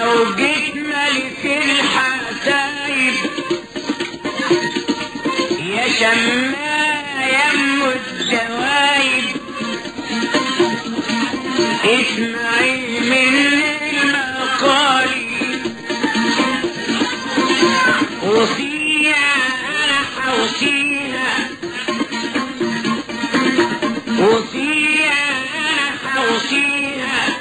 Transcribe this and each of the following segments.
لو جيت ملك الحسايب يا شماء يم الدوايب اسمعي من المقالي وفيها انا حوصيها وفيها انا حوصيها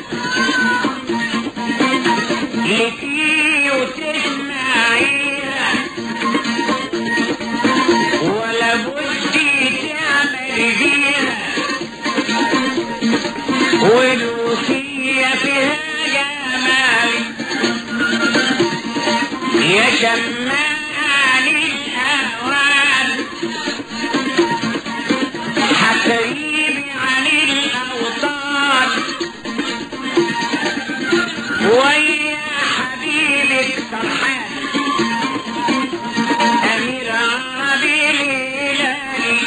لكي وتسمعيها ولا بدي تعمل بيها والوصية فيها جمال يا شمال الأهوال حبيبي عن الأوطان ويا حبيبك فرحان أمير عربي الهلالي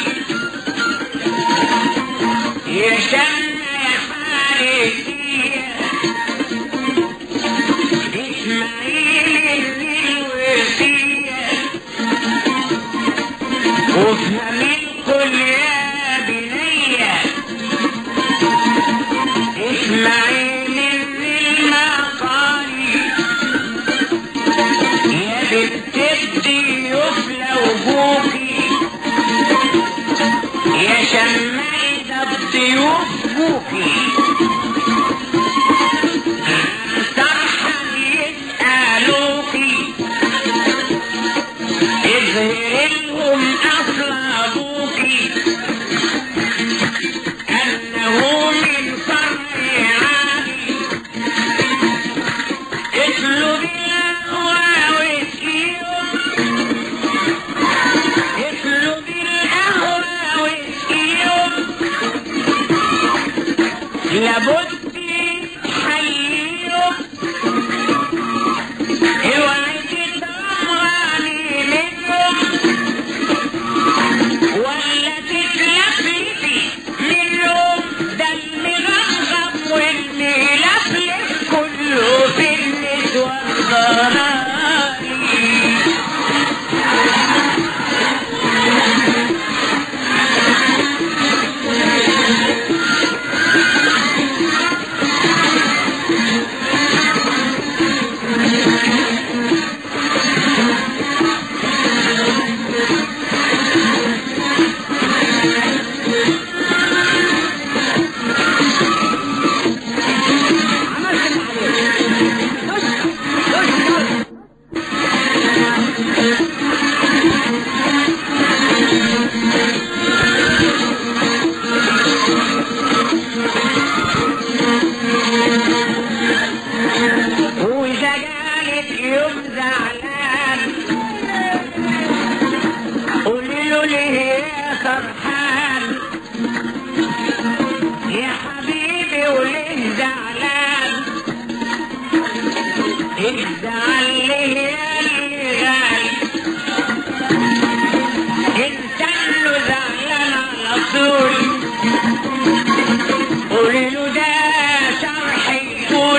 يا شم يا حارسية اسماعيل الوصية وافهم الكل يا بنية اسماعيل المقالي يا بنت الضيوف لو بوكي يا شمايدة الضيوف بوكي ترحم يسألوكي اظهر لهم أصل أبوكي أنه من فرع عالي اطلب القهوة واسقيهم اطلب القهوة واسقيهم لابد تحييهم اوعي تطمعني منهم ولا تتلفلفي منهم ده المغمغم والملفلف كله في النسوة الضرائي وإذا جالك يوم زعلان قولي له ليه يا فرحان يا حبيبي وليه زعلان الزعل ليه يا اللي غالي انت اللي زعلان على طول قولي له ده شرح يقول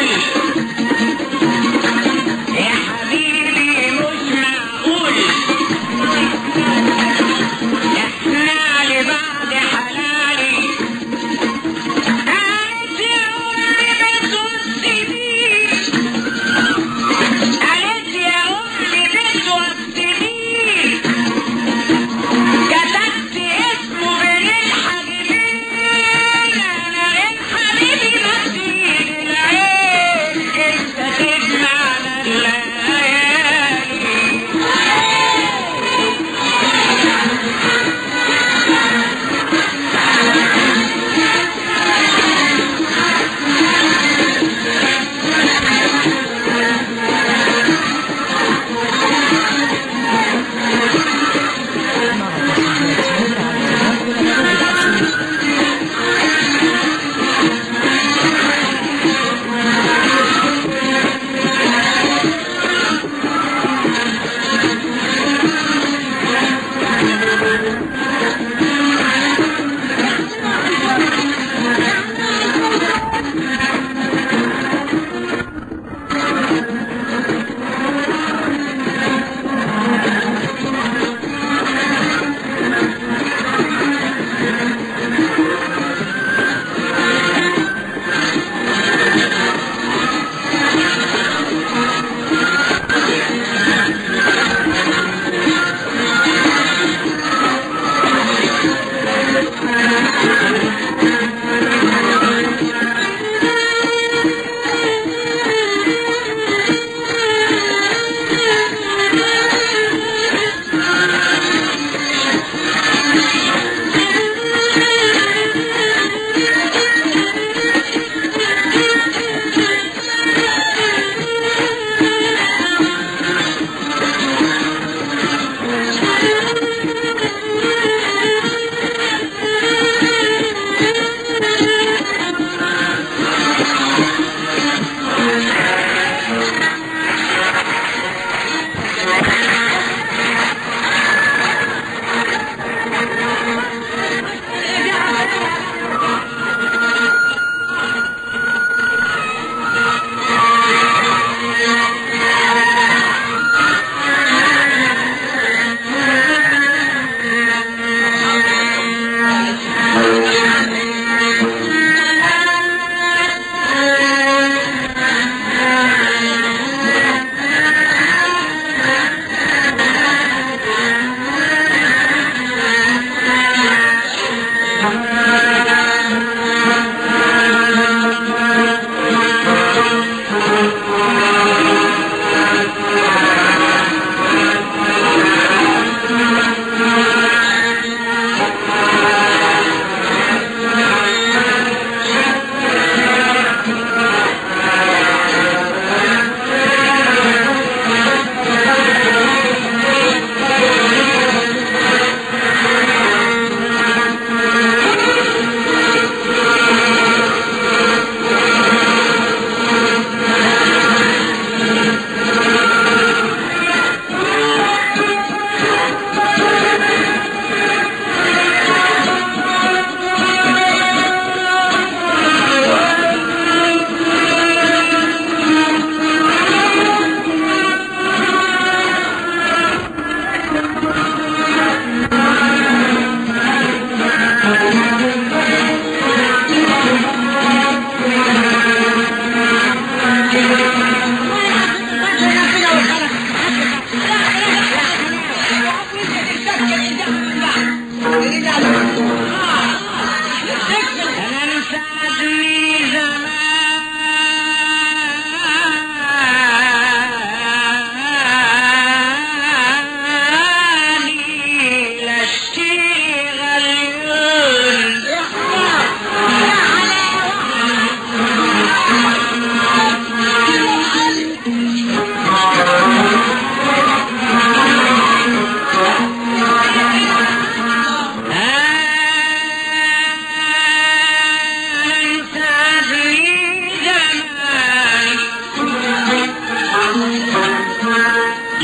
يا حبيبي مش معقول احنا لبعض حلالي قالت يا امي بتوصي بيه قالت يا امي بتوصي بيه كتبت اسمه بين الحبيبين انا غير حبيبي بس العين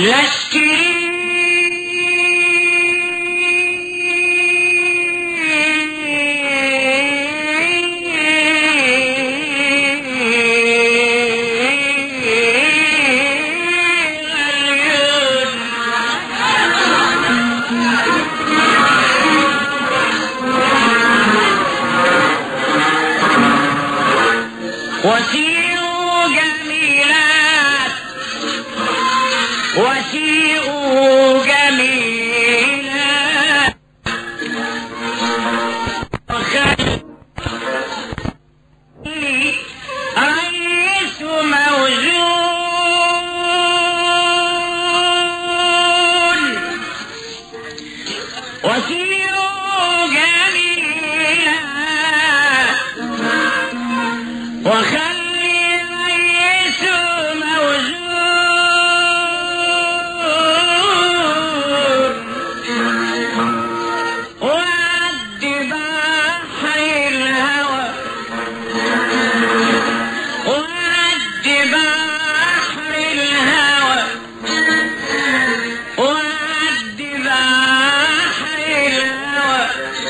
لا اشتري وسيروا جميلات وسيروا جميلات وخلي رئيس موزون وسيروا جميلات وخلي رئيس موزون وعد بحر الهوى وعد بحر الهوى وعد بحر الهوى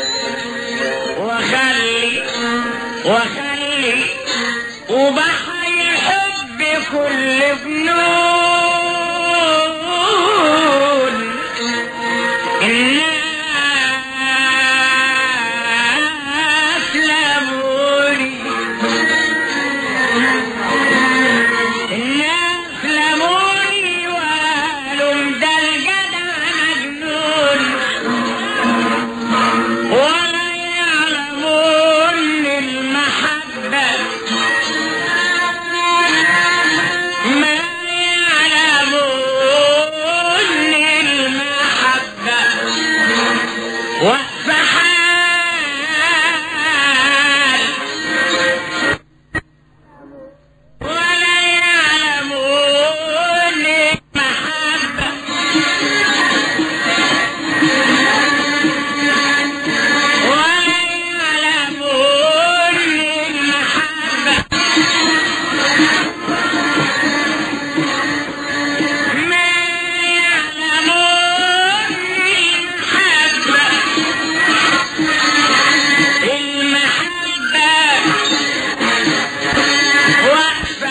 وخلي وخلي وبحر الحب كل فنون الناس لموني الناس لموني وقالوا ده الجدع مجنون ولا يعلمون المحبة ما يعلمون المحبة وقف حال ولا يعلمون المحبة ولا يعلمون المحبة ما يعلمون المحبة المحبة وقف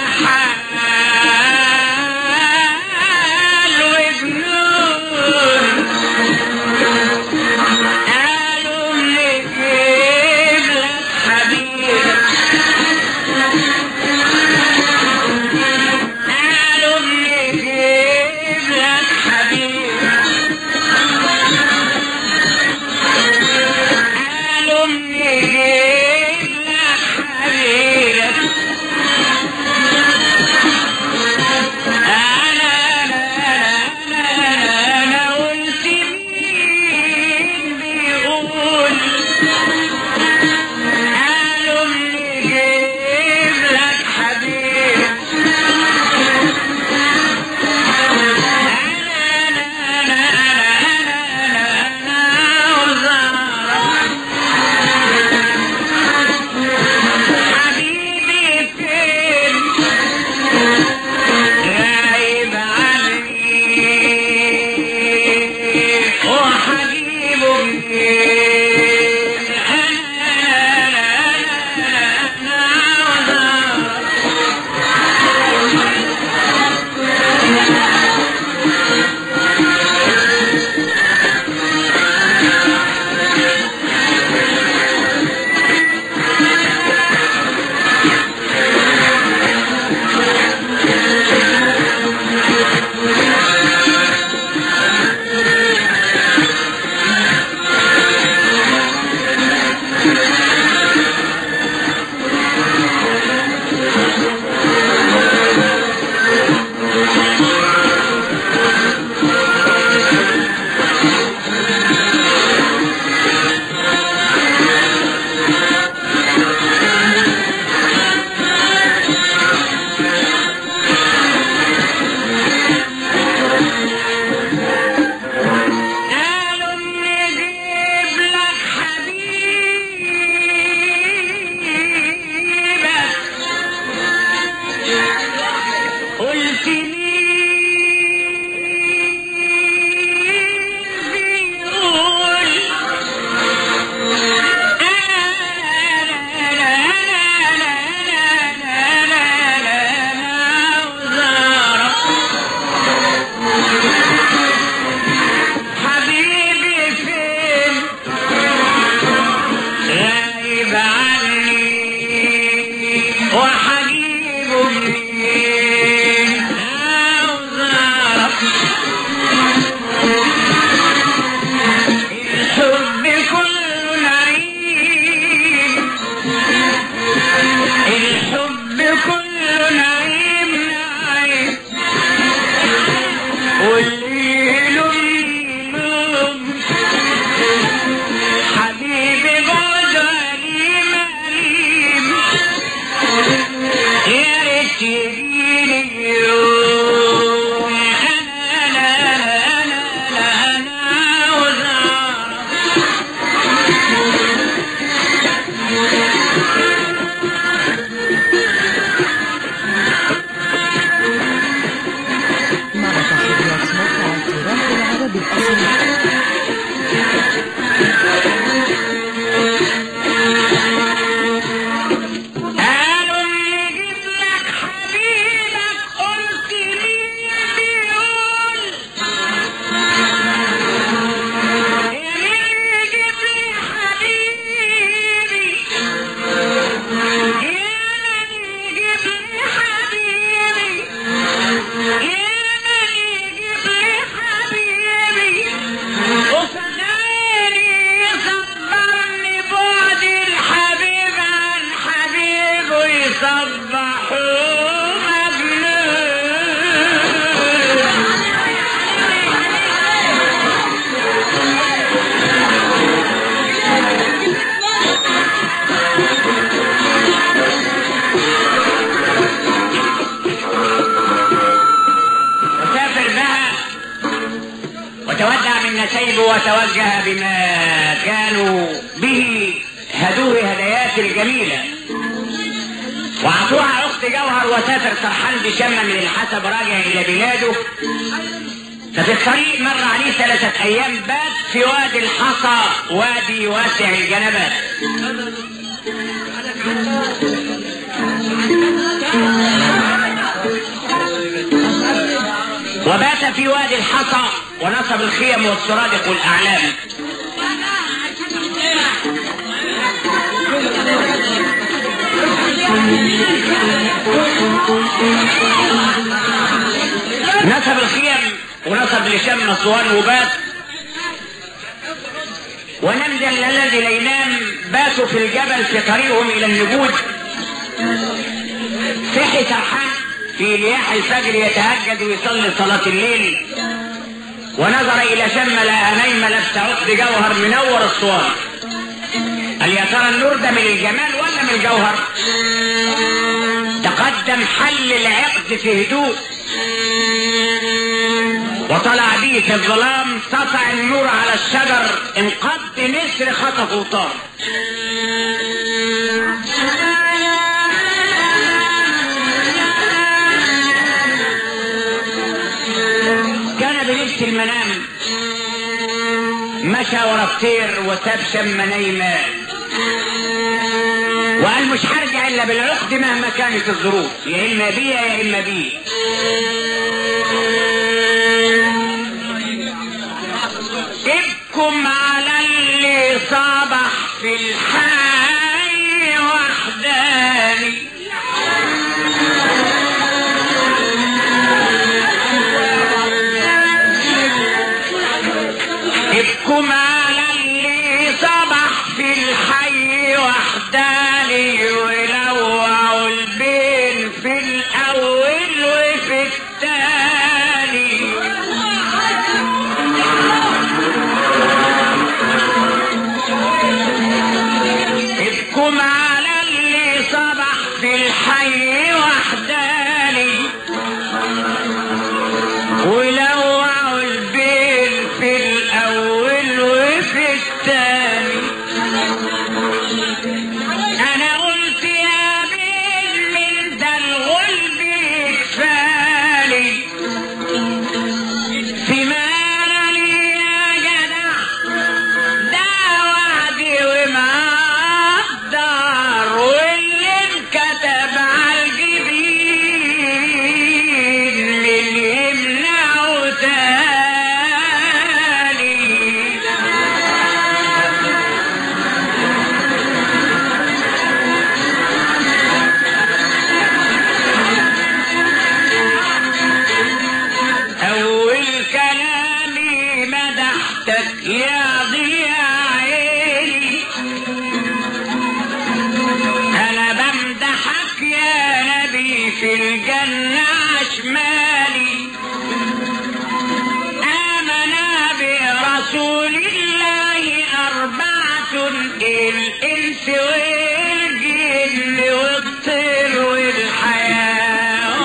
حال وجنون قالوا نجيب لك حبيب قالوا نجيب لك حبيب قالوا نجيب لك حبيبك أنا أنا أنا أنا قلت مين بيقول قالوا نجيب لك حبيب أنا أنا أنا أنا وزارة حبيبي فين غايب عني وحبيبه منين أنا أنا أنا قالوا نجيب لك حبيبك قلت السيب وتوجه بما كانوا به هدوه هدايات الجميلة وأعطوها أخت جوهر وسافر سرحان بشمة من الحسب راجع إلى بلاده ففي الطريق مر عليه ثلاثة أيام بات في وادي الحصى وادي واسع الجنبات وبات في وادي الحصى ونصب الخيم والسرادق والأعلام نصب الخيم ونصب لشم اسوان وبات ونمد الذي لا ينام باتوا في الجبل في طريقهم الى النجود صحي سرحان في رياح الفجر يتهجد ويصلي صلاة الليل ونظر الى شم لقى نايمة لابسة عقد جوهر منور الصوان قال يا ترى النور ده من الجمال ولا من الجوهر تقدم حل العقد في هدوء وطلع بيه في الظلام سطع النور على الشجر انقض نسر خطف وطار كان بلبس المنام مشى ورا الطير وساب شم نايمة وقال مش هرجع الا بالعقد مهما كانت الظروف يا اما بيا يا اما بيه ابكم على اللي صبح في الحي وحداني ابكم على اللي صبح في الحي وحداني ولوعوا البين في الاول وفي الثاني ابكم على اللي صبح في الحي وحداني ولوعوا البين في الاول وفي الثاني انا قلت يا بين من ده الغلب يكفالي في مال يا جدع ده وعدي ومقدر واللي انكتب على الجبين من يمنعه تاني أول كلامي مدحتك يا ضياء عيني أنا بمدحك يا نبي في الجنة عشمالي آمنا برسول الله أربعة الإنس والجن والطير والحيوان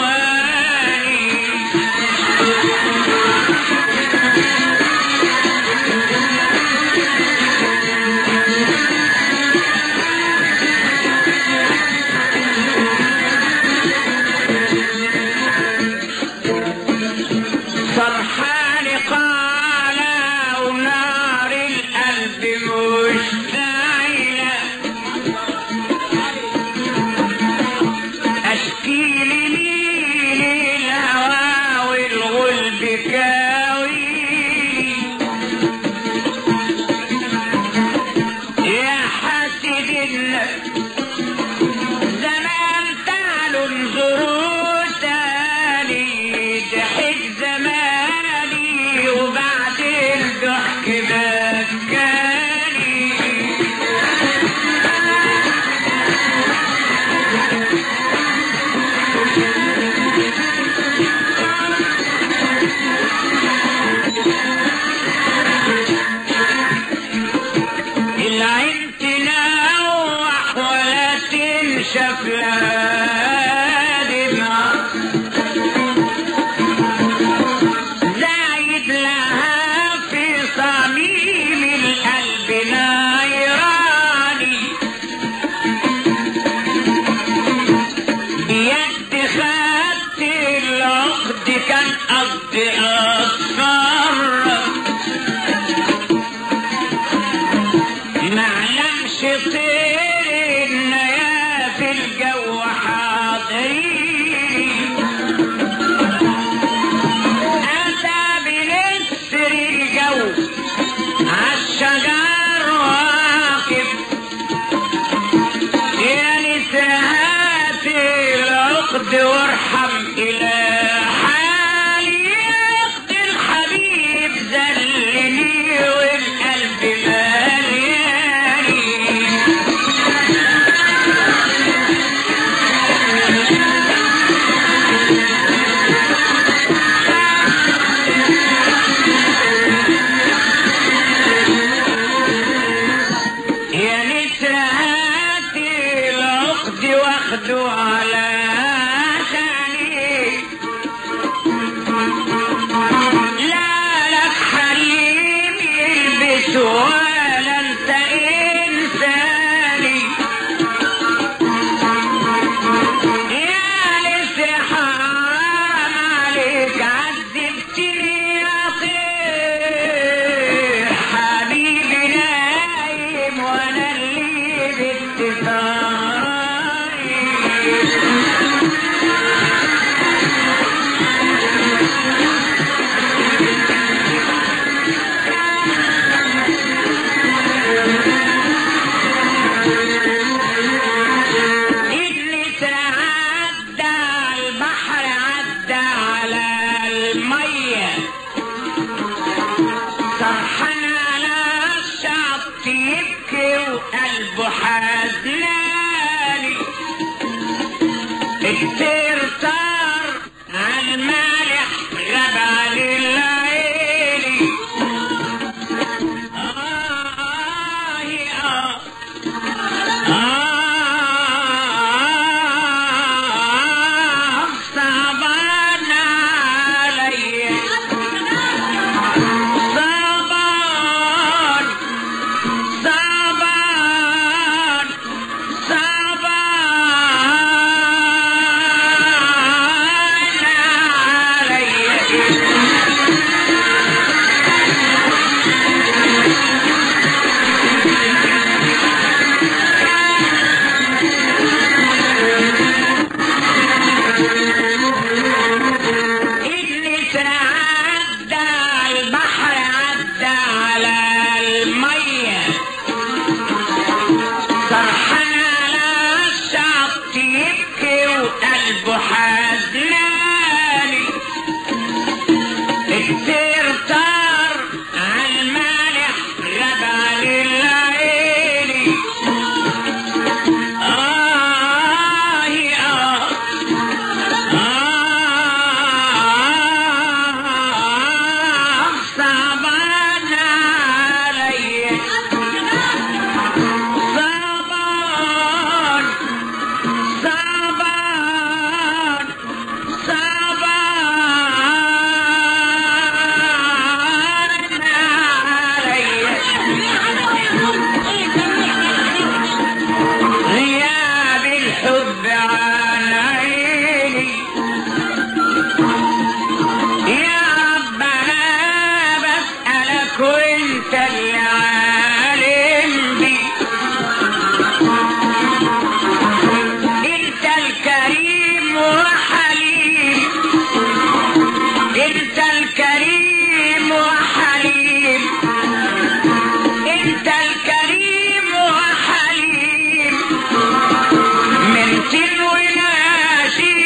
فرحان قال ونار القلب مشتعلة قصدي كان قصدي أصفر معلمش طير النيا في الجو حاضرين أتى بنسر الجو عالشجر واقف يا نساء العقد وارحم إلى حالي ياخد الحبيب ذلني والقلب ملياني يا نساء العقد واخدوا على ثاني لا لك حريم يلبس ولا انت انساني يا لسه حرام عليك عذبتني يا طير حبيبي نايم وانا اللي باتفاقي اللي تعدى البحر عدى على المية سرحان على الشط يبكي وقلبه حزناني الطير طار على المالح غاب على الليالي آه آه آه صعبان علي صعبان صعبان صعبان علي اللي تعدى البحر عدى على المية سرحان على الشط يبكي وقلبه حزناني الطير طار على المالح غاب على الليالي آه آه آه صعبان علي صعبان صعبان صعبان علي غياب الحب عن عيني يا رب انا بسألك وانت اللي عالم بي انت الكريم وحليم انت الكريم وحليم انت الكريم وحليم من تنوي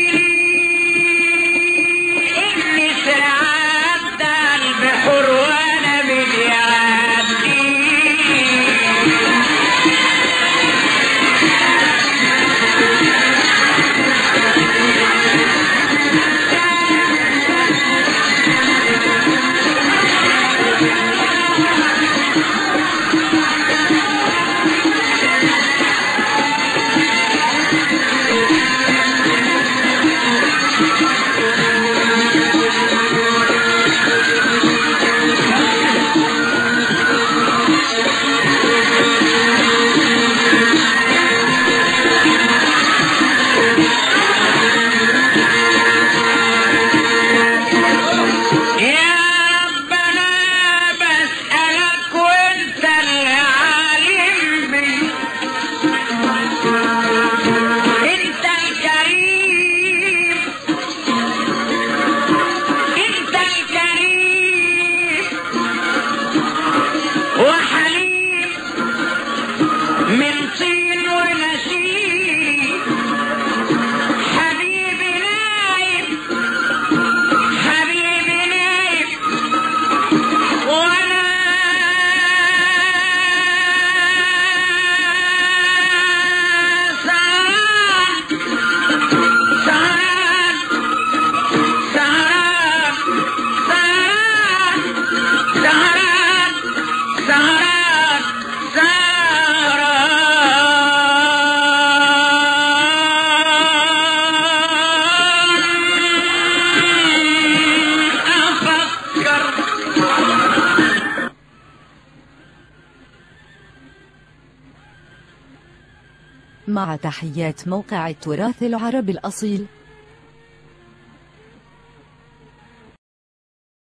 إني سعدت البحر وأنا بديعتي مع تحيات موقع التراث العربي الأصيل